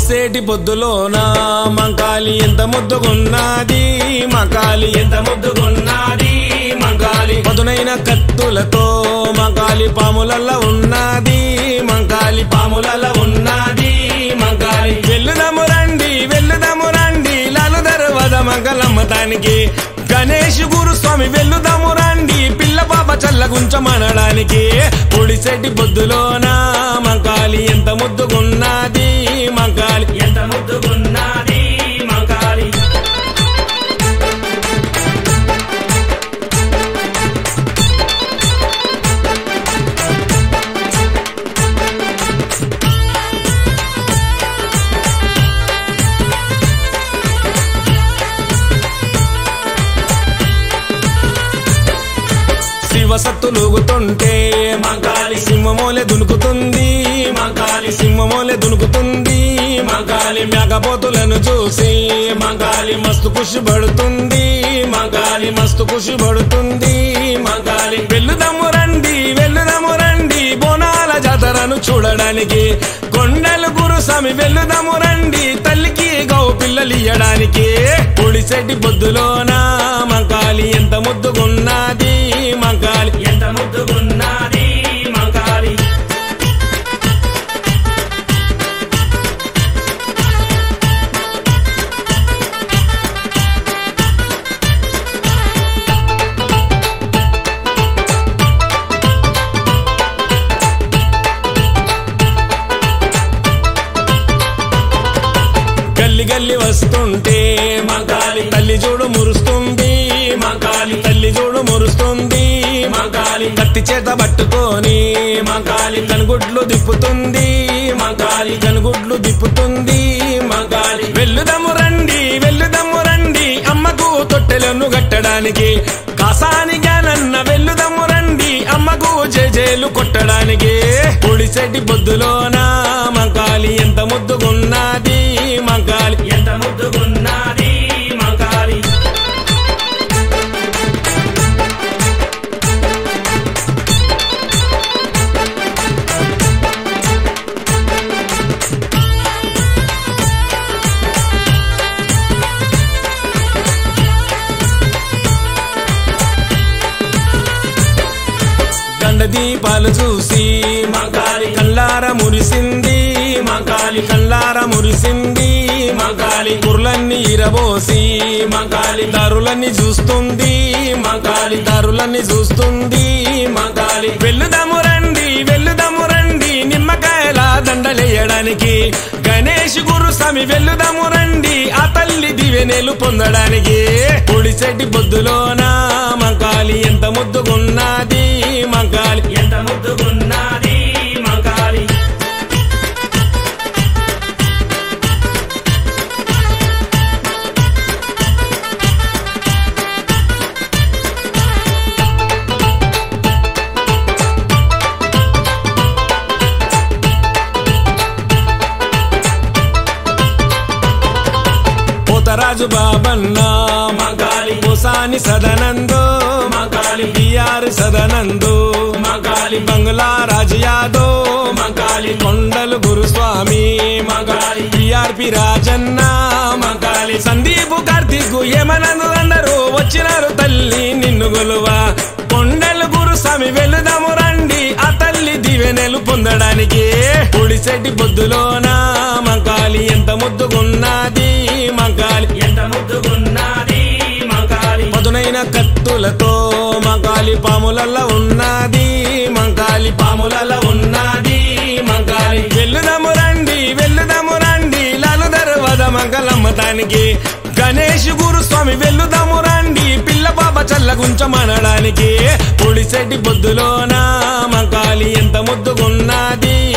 పొడిసేటి పొద్దులోన మంకాలి ఎంత ముద్దుగున్నది మకాలి ఎంత ముద్దుగున్నది మంకాలి పదునైన కత్తులతో మంకాలి పాములల్ల ఉన్నది మంకాలి పాములల్ల ఉన్నది మంకాలి వెళ్ళుదము రండి వెళ్ళుదము రండి లాలు దర్వద మంగళమ్మతానికి గణేష్ గురుస్వామి వెళ్ళుదాము రండి పిల్ల పాప చల్లగుంచమనడానికి పొడిసెట్టి బొద్దులోన మంకాలి ఎంత ముద్దుగున్నది మంకాలి ఎంత ముద్దుగున్నది మంకాలి శివసత్తులుగుతుంటే మంకాలి సింహమోలే దునుకుతుంది మంకాలి సింహమోలే దునుకుతుంది మంకాలి మేకపోతులను చూసి మంకాలి మస్తు ఖుషి పడుతుంది మంకాలి మస్తు ఖుషి పడుతుంది మంకాలి వెళ్ళుదమ్ము రండి వెళ్ళుదమ్ము రండి బోనాల జాతరను చూడడానికి కొండలు గురుస్వామి వెళ్ళుదమ్ము రండి తల్లికి గౌ పిల్లలు ఇయ్యడానికి పొడిసెట్టి బొద్దులోన మంకాలి ఎంత ముద్దుగున్నది మంకాలి ఎంత ముద్దుగున్నది మంకాలి గల్లి గల్లి వస్తుంటే మంకాలి తల్లి చూడు మురుస్తుంది మంకాలి తల్లి చూడు మురుస్తుంది మంకాలి కత్తి చేత పట్టుకొని మంకాలి కనుగుడ్లు దిప్పుతుంది మంకాలి కనుగుడ్లు దిప్పుతుంది మంకాలి వెళ్ళుదము రండి వెళ్ళుదము రండి అమ్మకు తొట్టెలను కట్టడానికి కాసాని జ్ఞానన్న వెళ్ళుదము రండి అమ్మకు జేజేలు కొట్టడానికి పొడిసెట్టి బొద్దులోన మంకాలి ఎంత ముద్దుగున్నది మంకాలి ఎంత ముద్దుగున్నది మంకాలి గండ దీపాలు చూసి మగాలి కల్లార మురిసింది మగాలి కల్లార మురిసింది మగాలి కుర్లన్నీ ఇరబోసి మగాలి దారులన్నీ చూస్తుంది మగాలి దారులన్నీ చూస్తుంది మగాలి వెళ్ళుదాము రండి వెళ్ళుదాము రండి నిమ్మకాయల దండలేయడానికి గణేష్ గురుస్వామి వెళ్ళుదాము రండి ఆ తల్లి దివెనేలు పొందడానికి పొడిసెట్టి బొద్దులోన మంకాలి ఎంత ముద్దుగున్నది మంకాలి ఎంత ముద్దుగున్నది మంకాలి పోతరాజు బాబన్న మగాలి పోసాని సదనందో మగాలి బిఆర్ సదనందో మగాలి బంగ్లా రాజు యాదో మగాలి కొండలు గురుస్వామి మగాలి బిఆర్పి రాజన్న మగాలి సందీప్ కార్తీక్ ఏమనందు అందరూ వచ్చినారు తల్లి నిన్ను గొలువా కొండలు గురుస్వామి వెళుదాము రండి ఆ తల్లి దివెనెలు పొందడానికి పొడిసెట్టి బొద్దులోన మంకాలి ఎంత ముద్దుగున్నది మంకాలి ఎంత ముద్దుగున్నది మంకాలి పదునైన కత్తులతో మంకాలి పాములల్ల ఉన్నది మంకాలి పాములల్ల ఉన్నది మంకాలి వెళ్ళుదము రండి వెళ్ళుదము రండి లాలు దర్వద మంగళమ్మతానికి గణేష్ గురుస్వామి వెళ్ళుదాము రండి పిల్ల పాప చల్లగుంచమనడానికి పొడిసెట్టి బొద్దులోన మంకాలి ఎంత ముద్దుగున్నది